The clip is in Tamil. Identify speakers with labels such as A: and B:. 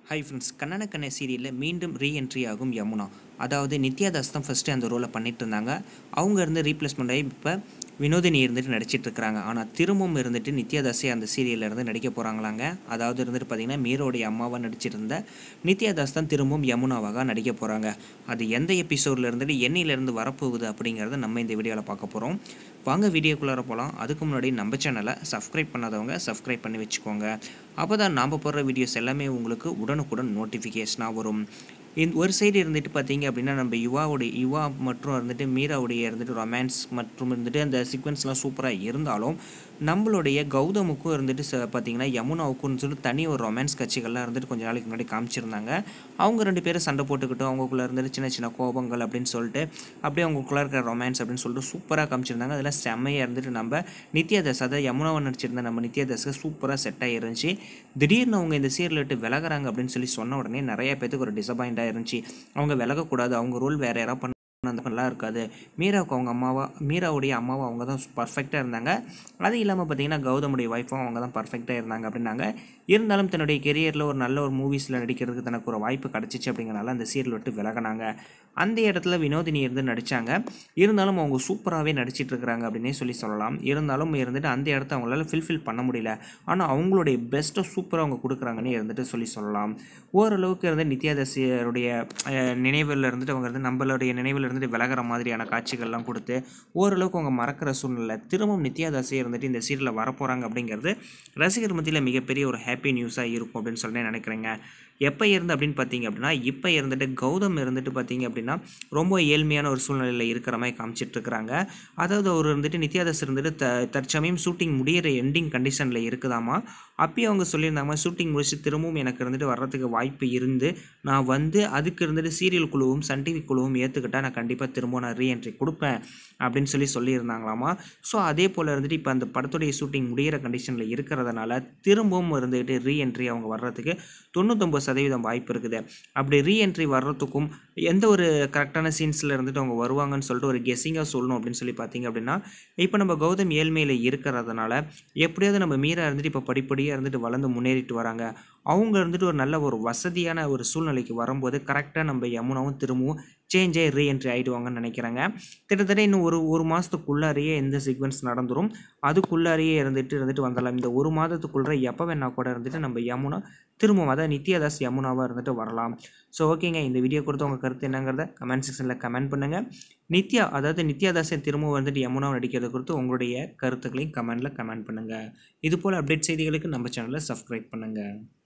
A: ஹை ஃப்ரெண்ட்ஸ் கண்ணன கண்ணே சீரியலில் மீண்டும் ரீஎன்ட்ரி ஆகும் யமுனா அதாவது நித்யா தாஸ் தான் ஃபஸ்ட்டு அந்த ரோலை பண்ணிட்டு இருந்தாங்க அவங்க இருந்து ரீப்ளேஸ்மெண்ட் ஆகி இப்போ வினோதினி இருந்துட்டு நடிச்சிட்டு இருக்கிறாங்க ஆனால் திரும்பவும் இருந்துட்டு நித்யா தாஸே அந்த சீரியலில் இருந்து நடிக்க போகிறாங்களாங்க அதாவது இருந்துட்டு பார்த்தீங்கன்னா மீரோடைய அம்மாவாக நடிச்சிட்டு இருந்த நித்யா தாஸ் தான் திரும்பவும் யமுனாவாக நடிக்க போகிறாங்க அது எந்த எபிசோடில் இருந்துட்டு என்னையிலேருந்து வரப்போகுது அப்படிங்கிறத நம்ம இந்த வீடியோவில் பார்க்க போகிறோம் வாங்க வீடியோக்குள்ளார போகலாம் அதுக்கு முன்னாடி நம்ம சேனலை சப்ஸ்கிரைப் பண்ணாதவங்க சப்ஸ்கிரைப் பண்ணி வச்சுக்கோங்க அப்போ தான் நாம் போடுற வீடியோஸ் எல்லாமே உங்களுக்கு உடனுக்குடன் நோட்டிஃபிகேஷனாக வரும் இந்த ஒரு சைடு இருந்துட்டு பார்த்தீங்க அப்படின்னா நம்ம யுவாவுடைய யுவா மற்றும் இருந்துட்டு மீராவுடைய இருந்துட்டு ரொமான்ஸ் மற்றும் இருந்துட்டு அந்த சீக்வன்ஸ்லாம் சூப்பராக இருந்தாலும் நம்மளுடைய கௌதமுக்கும் இருந்துட்டு ச பார்த்தீங்கன்னா யமுனாவுக்கும் சொல்லிட்டு தனி ஒரு ரொமான்ஸ் கட்சிகள்லாம் இருந்துட்டு கொஞ்ச நாளைக்கு முன்னாடி காமிச்சிருந்தாங்க அவங்க ரெண்டு பேரும் சண்டை போட்டுக்கிட்டு அவங்களுக்குள்ள இருந்துட்டு சின்ன சின்ன கோபங்கள் அப்படின்னு சொல்லிட்டு அப்படியே அவங்களுக்குள்ள இருக்கிற ரொமான்ஸ் அப்படின்னு சொல்லிட்டு சூப்பராக காமிச்சிருந்தாங்க அதெல்லாம் செம்மையாக இருந்துட்டு நம்ம நித்யா தாஸ் அதாவது யமுனாவை நடிச்சிருந்த நம்ம நித்யா தாஸ்க்கு சூப்பராக செட் ஆகிருந்துச்சு திடீர்னு அவங்க இந்த சீரியல் விட்டு விலகுறாங்க அப்படின்னு சொல்லி சொன்ன உடனே நிறைய பேத்துக்கு ஒரு டிசப்பாயிண்டாக இருந்துச்சு அவங்க விலகக்கூடாது அவங்க ரோல் வேறு யாராவது பண்ண அந்த மாதிரிலாம் இருக்காது மீராவுக்கு அவங்க அம்மாவா மீராவுடைய அம்மாவும் அவங்க தான் பர்ஃபெக்டாக இருந்தாங்க அது இல்லாமல் பார்த்தீங்கன்னா கௌதமுடைய ஒய்ஃபும் அவங்க தான் பர்ஃபெக்டாக இருந்தாங்க அப்படின்னாங்க இருந்தாலும் தன்னுடைய கெரியரில் ஒரு நல்ல ஒரு மூவிஸில் நடிக்கிறதுக்கு தனக்கு ஒரு வாய்ப்பு கிடச்சிச்சு அப்படிங்கிறனால அந்த சீரியல் விட்டு விலகினாங்க அந்த இடத்துல வினோதினி இருந்து நடித்தாங்க இருந்தாலும் அவங்க சூப்பராகவே நடிச்சிட்டு இருக்கிறாங்க அப்படின்னே சொல்லி சொல்லலாம் இருந்தாலும் இருந்துட்டு அந்த இடத்த அவங்களால ஃபில்ஃபில் பண்ண முடியல ஆனால் அவங்களுடைய பெஸ்ட்டை சூப்பராக அவங்க கொடுக்குறாங்கன்னு இருந்துட்டு சொல்லி சொல்லலாம் ஓரளவுக்கு இருந்து நித்யாதாசியருடைய நினைவில் இருந்துட்டு அவங்க இருந்து நம்மளுடைய நினைவில் இருந்துட்டு விலகிற மாதிரியான காட்சிகள்லாம் கொடுத்து ஓரளவுக்கு அவங்க மறக்கிற சூழ்நிலை திரும்பவும் நித்யாதாசியை இருந்துட்டு இந்த சீரியலில் வரப்போகிறாங்க அப்படிங்கிறது ரசிகர் மத்தியில் மிகப்பெரிய ஒரு ஹாப்பி நியூஸாக இருக்கும் அப்படின்னு சொல்லி நினைக்கிறேங்க எப்போ இருந்து அப்படின்னு பார்த்தீங்க அப்படின்னா இப்போ இருந்துட்டு கௌதம் இருந்துட்டு பார்த்தீங்க அப்படின்னா ரொம்ப ஏழ்மையான ஒரு சூழ்நிலையில் இருக்கிற மாதிரி காமிச்சிட்டு இருக்கிறாங்க அதாவது அவர் இருந்துட்டு நித்யாதாஸ் இருந்துட்டு த தற்சமயம் ஷூட்டிங் முடியிற எண்டிங் கண்டிஷனில் இருக்குதாமா அப்பயும் அவங்க சொல்லியிருந்தாங்க ஷூட்டிங் முடிச்சு திரும்பவும் எனக்கு இருந்துட்டு வர்றதுக்கு வாய்ப்பு இருந்து நான் வந்து அதுக்கு இருந்துட்டு சீரியல் குழுவும் சன் டிவி குழுவும் ஏற்றுக்கிட்டால் நான் கண்டிப்பாக திரும்பவும் நான் ரீஎன்ட்ரி கொடுப்பேன் அப்படின்னு சொல்லி சொல்லியிருந்தாங்களாமா ஸோ அதே போல் இருந்துட்டு இப்போ அந்த படத்துடைய ஷூட்டிங் முடிகிற கண்டிஷனில் இருக்கிறதுனால திரும்பவும் இருந்துக்கிட்டு ரீஎன்ட்ரி அவங்க வர்றதுக்கு தொண்ணூத்தொம்பது சதவீதம் வாய்ப்பு இருக்குது அப்படி ரீஎன்ட்ரி வர்றதுக்கும் எந்த ஒரு கரெக்டான சீன்ஸில் இருந்துட்டு அவங்க வருவாங்கன்னு சொல்லிட்டு ஒரு கெஸ்ஸிங்காக சொல்லணும் அப்படின்னு சொல்லி பார்த்தீங்க அப்படின்னா இப்போ நம்ம கௌதம் ஏழ்மையில் இருக்கிறதுனால எப்படியாவது நம்ம மீரா இருந்துட்டு இப்போ படிப்படியாக இருந்துட்டு வளர்ந்து முன்னேறிட்டு வராங்க அவங்க இருந்துட்டு ஒரு நல்ல ஒரு வசதியான ஒரு சூழ்நிலைக்கு வரும்போது கரெக்டாக நம்ம யமுனாவும் திரும்பவும் சேஞ்ச் ஆகி ரீஎன்ட்ரி ஆகிடுவாங்கன்னு நினைக்கிறாங்க கிட்டத்தட்ட இன்னும் ஒரு ஒரு மாதத்துக்குள்ளாரையே எந்த சீக்வன்ஸ் நடந்துடும் அதுக்குள்ளாரையே இருந்துட்டு இருந்துட்டு வந்துடலாம் இந்த ஒரு மாதத்துக்குள்ளே எப்போ வேணா கூட இருந்துட்டு நம்ம யமுனா திரும்பவும் அதாவது நித்யாதாஸ் யமுனாவாக இருந்துட்டு வரலாம் ஸோ ஓகேங்க இந்த வீடியோ கொடுத்து உங்கள் கருத்து என்னங்கிறத கமெண்ட் செக்ஷனில் கமெண்ட் பண்ணுங்கள் நித்யா அதாவது நித்யாதாஸை திரும்பவும் வந்துட்டு யமுனாவை நடிக்கிறது குறித்து உங்களுடைய கருத்துக்களையும் கமெண்டில் கமெண்ட் பண்ணுங்கள் இது போல் அப்டேட் செய்திகளுக்கு நம்ம சேனலை சப்ஸ்கிரைப் பண்ணுங்கள்